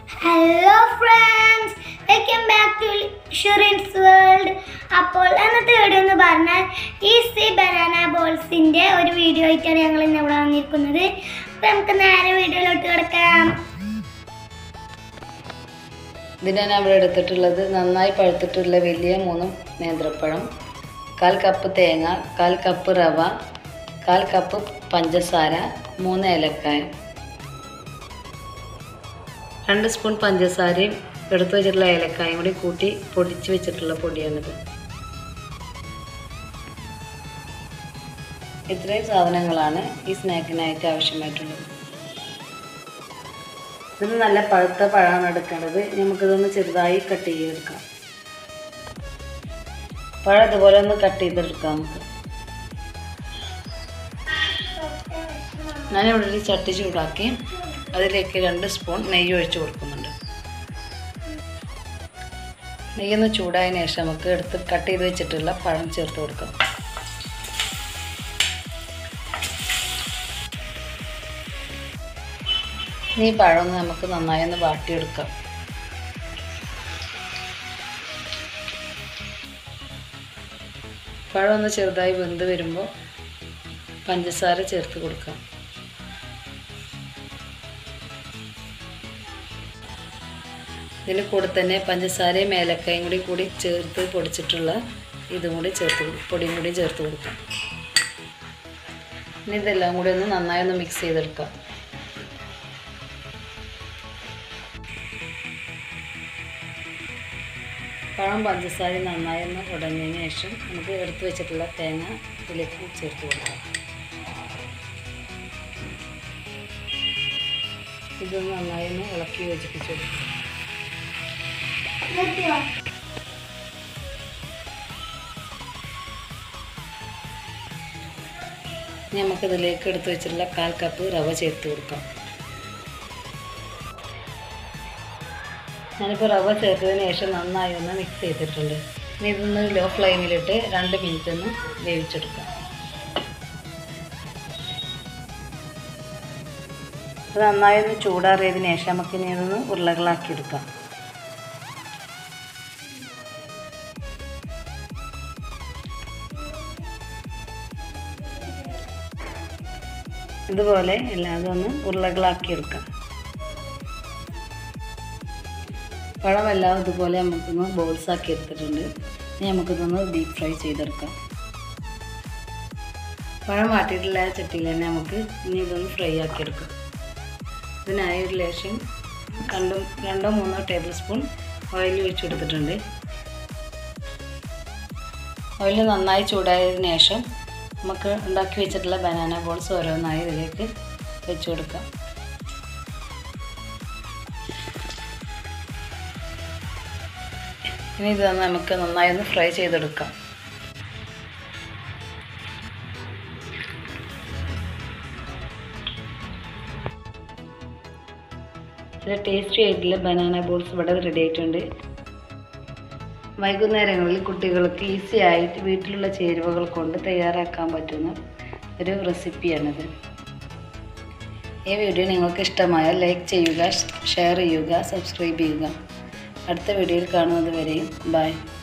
hello friends welcome back to Shurin's world അപ്പോൾ ഇന്നത്തെ video എന്ന് പറഞ്ഞാൽ ഈസി ബനാന ബോൾസിൻ്റെ ഒരു വീഡിയോ ആയിട്ടാണ് ഞങ്ങൾ ഇന്ന് ഇവിടെ വന്നിരിക്കുന്നത് അപ്പോൾ നമുക്ക് നേരെ വീഡിയോയിലോട്ട് കിടക്കാം ഇതിനാണ് അവിടെ എടുത്തിട്ടുള്ളത് നന്നായി പഴുത്തിട്ടുള്ള വലിയ മൂന്ന് നേന്ത്രപ്പഴം കാൽ കപ്പ് തേങ്ങ കാൽ കപ്പ് റവ കാൽ കപ്പ് പഞ്ചസാര മൂന്ന് ഏലക്കായ രണ്ട് സ്പൂൺ പഞ്ചസാരയും എടുത്തു വെച്ചിട്ടുള്ള ഏലക്കായും കൂടി കൂട്ടി പൊടിച്ച് വെച്ചിട്ടുള്ള പൊടിയാണിത് ഇത്രയും സാധനങ്ങളാണ് ഈ സ്നാക്കിനായിട്ട് ആവശ്യമായിട്ടുള്ളത് ഇത് നല്ല പഴുത്ത പഴമാണ് എടുക്കേണ്ടത് നമുക്കിതൊന്ന് ചെറുതായി കട്ട് ചെയ്തെടുക്കാം പഴം ഇതുപോലെ ഒന്ന് കട്ട് ചെയ്തെടുക്കാം നമുക്ക് ഞാനിവിടെ ഒരു ചട്ടി ചൂടാക്കി അതിലേക്ക് രണ്ട് സ്പൂൺ നെയ്യ് ഒഴിച്ച് കൊടുക്കുന്നുണ്ട് നെയ്യൊന്ന് ചൂടായതിനു ശേഷം നമുക്ക് എടുത്ത് കട്ട് ചെയ്ത് വെച്ചിട്ടുള്ള പഴം ചേർത്ത് കൊടുക്കാം ഈ പഴം ഒന്ന് നമുക്ക് നന്നായി ഒന്ന് വാട്ടിയെടുക്കാം പഴം ഒന്ന് ചെറുതായി വെന്ത് വരുമ്പോൾ പഞ്ചസാര ചേർത്ത് കൊടുക്കാം ഇതിന് കൂടെ തന്നെ പഞ്ചസാരയും ഏലക്കായും കൂടി കൂടി ചേർത്ത് പൊടിച്ചിട്ടുള്ള ഇതും കൂടി ചേർത്ത് കൊടു- പൊടിയും കൂടി ചേർത്ത് കൊടുക്കാം ഇനി ഇതെല്ലാം കൂടി ഒന്ന് നന്നായി ഒന്ന് മിക്സ് ചെയ്തെടുക്കാം പഴം പഞ്ചസാര നന്നായി ഒന്ന് ഉടഞ്ഞതിന് ശേഷം നമുക്ക് എടുത്ത് വെച്ചിട്ടുള്ള തേങ്ങ ഇതിലേക്ക് ചേർത്ത് കൊടുക്കാം ഇത് നന്നായി ഒന്ന് ഇളക്കി യോജിപ്പിച്ച് കൊടുക്കാം ഇനി നമുക്കിതിലേക്ക് എടുത്ത് വെച്ചിട്ടുള്ള കാൽ കപ്പ് റവ ചേർത്ത് കൊടുക്കാം ഞാനിപ്പോൾ റവ ചേർത്തതിന് ശേഷം നന്നായി ഒന്ന് മിക്സ് ചെയ്തിട്ടുണ്ട് ഇനി ഇതൊന്ന് ലോ ഫ്ലെയിമിലിട്ട് രണ്ട് മിനിറ്റ് ഒന്ന് വേവിച്ചെടുക്കാം ഇത് നന്നായി ഒന്ന് ചൂടാറിയതിന് ശേഷം നമുക്കിനി ഇതൊന്ന് ഉരുളകളാക്കി എടുക്കാം ഇതുപോലെ എല്ലാതും ഒന്ന് ഉരുളകളാക്കി എടുക്കാം പഴമെല്ലാം ഇതുപോലെ നമുക്കൊന്ന് ബോൾസ് ആക്കി എടുത്തിട്ടുണ്ട് ഇനി നമുക്കിതൊന്ന് ഡീപ്പ് ഫ്രൈ ചെയ്തെടുക്കാം പഴം വാട്ടിയിട്ടുള്ള ആ ചട്ടിയിൽ തന്നെ നമുക്ക് ഇനി ഇതൊന്ന് ഫ്രൈ ആക്കി എടുക്കാം ഇതിനായി ഒരു ലേശം രണ്ടും രണ്ടോ മൂന്നോ ടേബിൾ സ്പൂൺ ഓയിൽ ഒഴിച്ച് കൊടുത്തിട്ടുണ്ട് ഓയിൽ നന്നായി ചൂടായതിനു ശേഷം നമുക്ക് ഉണ്ടാക്കി വെച്ചിട്ടുള്ള ബനാന ബോൾസ് ഓരോന്നായി ഇതിലേക്ക് വെച്ച് കൊടുക്കാം ഇനി ഇത് നമുക്ക് നന്നായി ഒന്ന് ഫ്രൈ ചെയ്തെടുക്കാം ചില ടേസ്റ്റി ആയിട്ടുള്ള ബനാന ബോൾസ് ഇവിടെ റെഡി ആയിട്ടുണ്ട് വൈകുന്നേരങ്ങളിൽ കുട്ടികൾക്ക് ഈസി ആയിട്ട് വീട്ടിലുള്ള ചേരുവകൾ കൊണ്ട് തയ്യാറാക്കാൻ പറ്റുന്ന ഒരു റെസിപ്പിയാണിത് ഈ വീഡിയോ നിങ്ങൾക്ക് ഇഷ്ടമായാൽ ലൈക്ക് ചെയ്യുക ഷെയർ ചെയ്യുക സബ്സ്ക്രൈബ് ചെയ്യുക അടുത്ത വീഡിയോയിൽ കാണുന്നത് വരെയും ബൈ